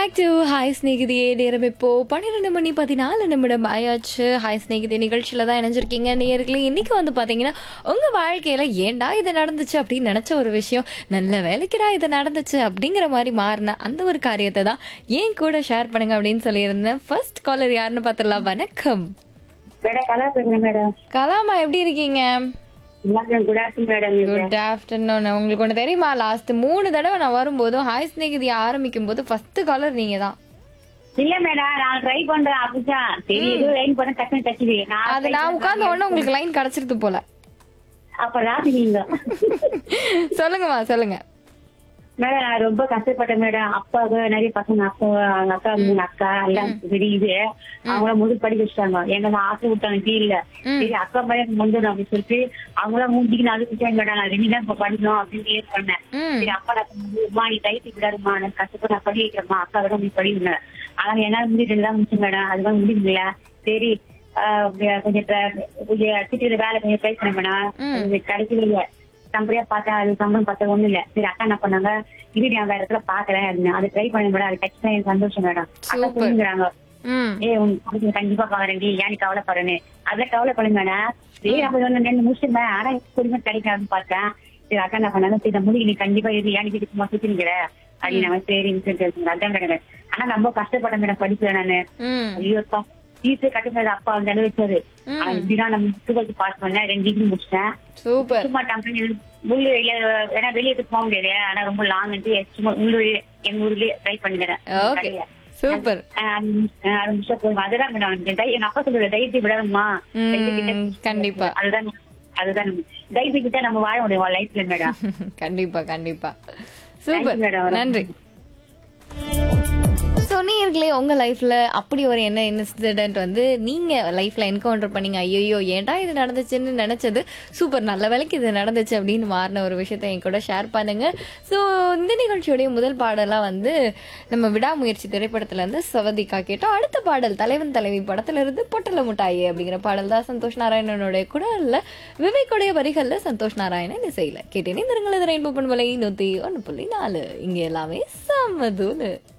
Back to hi ஸ்நேகிதியே நேரம் இப்போ பன்னிரெண்டு மணி பதினாலு நிமிடம் ஆயாச்சு ஹாய் ஸ்நேகிதி நிகழ்ச்சியில தான் இணைஞ்சிருக்கீங்க நேர்களே இன்னைக்கு வந்து பாத்தீங்கன்னா உங்க வாழ்க்கையில ஏன்டா இது நடந்துச்சு அப்படின்னு நினைச்ச ஒரு விஷயம் நல்ல வேலைக்குடா இது நடந்துச்சு அப்படிங்கிற மாதிரி மாறின அந்த ஒரு காரியத்தை தான் ஏன் கூட ஷேர் பண்ணுங்க அப்படின்னு சொல்லியிருந்தேன் ஃபர்ஸ்ட் காலர் யாருன்னு பார்த்துடலாம் வணக்கம் மேடம் கலா பேசுறேன் மேடம் கலாமா எப்படி இருக்கீங்க madam good afternoon madam good afternoon உங்களுக்கு ஒன்று தெரியுமா லாஸ்ட் மூணு தடவை நான் வரும்போதும் ஹாய் ஸ்நேகிதி ஆரம்பிக்கும் போது ஃபர்ஸ்ட் காலர் நீங்க தான் இல்ல மேடம் நான் ட்ரை பண்றேன் அப்படிதான் சரி ஏதோ லைன் பண்ண டக்குனு தச்சுது நான் அது நான் உட்கார்ந்த உடனே உங்களுக்கு லைன் கிடைச்சிருது போல அப்ப ராசி நீங்க சொல்லுங்கம்மா சொல்லுங்க மேடம் நான் ரொம்ப கஷ்டப்பட்டேன் மேடம் அப்பாவுக்கு நிறைய பசங்க அப்பா அவங்க அக்கா மூணு அக்கா எல்லாம் தெரியுது அவங்கள முதல் படிக்க வச்சுட்டாங்க எங்க நான் ஆசை விட்டாங்க கீழ சரி அக்கா மாதிரி முந்தணும் அப்படின்னு சொல்லிட்டு அவங்களாம் மூஞ்சிக்கு நான் விட்டாங்க மேடம் நான் ரெண்டு தான் இப்ப படிக்கணும் அப்படின்னு ஏன் பண்ணேன் ம் சரி அப்பா நான் சொன்னேன், நீ டைப் விடாதுமா நான் கஷ்டப்பட்டு நான் படி வைக்கிறேம்மா அக்கா விட நீ படிங்க ஆனா என்னால முடிஞ்சு தான் முடிச்சு மேடம் அதுதான் முடியல சரி ஆஹ் கொஞ்சம் ட்ர- கொஞ்சம் சிட்டியில வேலை கொஞ்சம் ட்ரை பண்ண மேடம் அது கிடைக்கவே இல்லை கம்பெனியா பார்த்தா அது சம்பளம் பார்த்தா ஒண்ணு இல்ல சரி அக்கா என்ன பண்ணாங்க இது நான் வேற இடத்துல பாக்குறேன் அப்படின்னு அது ட்ரை பண்ண மேடம் அது கிடைச்சா எனக்கு சந்தோஷம் மேடம் அக்கா Super. சொல்லுங்கிறாங்க ம் ஏ உனக்கு கண்டிப்பா பாக்குறேன் டி ஏன் நீ கவலைப்படுறேன்னு அதெல்லாம் கவலைப்படுங்க மேடம் சரி அப்ப வந்து ரெண்டு முடிச்சிருந்தேன் ஆனா குடும்பம் கிடைக்காதுன்னு பார்த்தேன் சரி அக்கா என்ன பண்ணாங்க சரி இந்த முடிவு நீ கண்டிப்பா இது ஏன் நீ சும்மா சுத்தினுங்கிற அப்படின்னு சரின்னு சொல்லிட்டு அதான் மேடம் ஆனா ரொம்ப கஷ்டப்பட்டேன் மேடம் படிப்பேன் நானு ம் ஐயோப்பா ஃபீஸே கட்டுனது அப்பா வந்து அனுபவிச்சாரு ஆனா இப்படிதான் நம்ம டுவெல்த் பாஸ் பண்ணேன் ரெண்டு டிகிரி முடிச்சிட்டேன் சூப்பர் சும்மா கம்பெனி உள்ள வெளியே ஏன்னா வெளியே போக முடியாது ஆனா ரொம்ப லாங் சும்மா உள்ளூர் எங்க ஊர்லயே ட்ரை பண்ணிக்கிறேன் ஓகே சூப்பர் அதுதான் மேடம் எங்க அப்பா சொல்ற தைரியத்தை விடாதம்மா ம் கண்டிப்பா அதுதான் அதுதான் தைரியத்தை நம்ம வாழ முடியும் லைஃப்ல மேடம் கண்டிப்பா கண்டிப்பா Thank you, சூப்பர் madam. நன்றி சொன்னீர்களே உங்க லைஃப்ல அப்படி ஒரு என்ன இன்சிடென்ட் வந்து நீங்க லைஃப்ல என்கவுண்டர் பண்ணீங்க ஐயோ ஏன்டா இது நடந்துச்சுன்னு நினைச்சது சூப்பர் நல்ல வேலைக்கு இது நடந்துச்சு அப்படின்னு மாறின ஒரு விஷயத்த என் கூட ஷேர் பண்ணுங்க ஸோ இந்த நிகழ்ச்சியுடைய முதல் பாடலாம் வந்து நம்ம விடாமுயற்சி திரைப்படத்துல இருந்து சவதிகா கேட்டோம் அடுத்த பாடல் தலைவன் தலைவி படத்துல இருந்து பொட்டல முட்டாயி அப்படிங்கிற பாடல் தான் சந்தோஷ் நாராயணனுடைய குரல்ல விவேக்குடைய வரிகள்ல சந்தோஷ் நாராயணன் இசையில கேட்டேனே இந்த ரெயின்போ பண்பலை நூத்தி ஒன்று புள்ளி நாலு இங்க எல்லாமே சமதூலு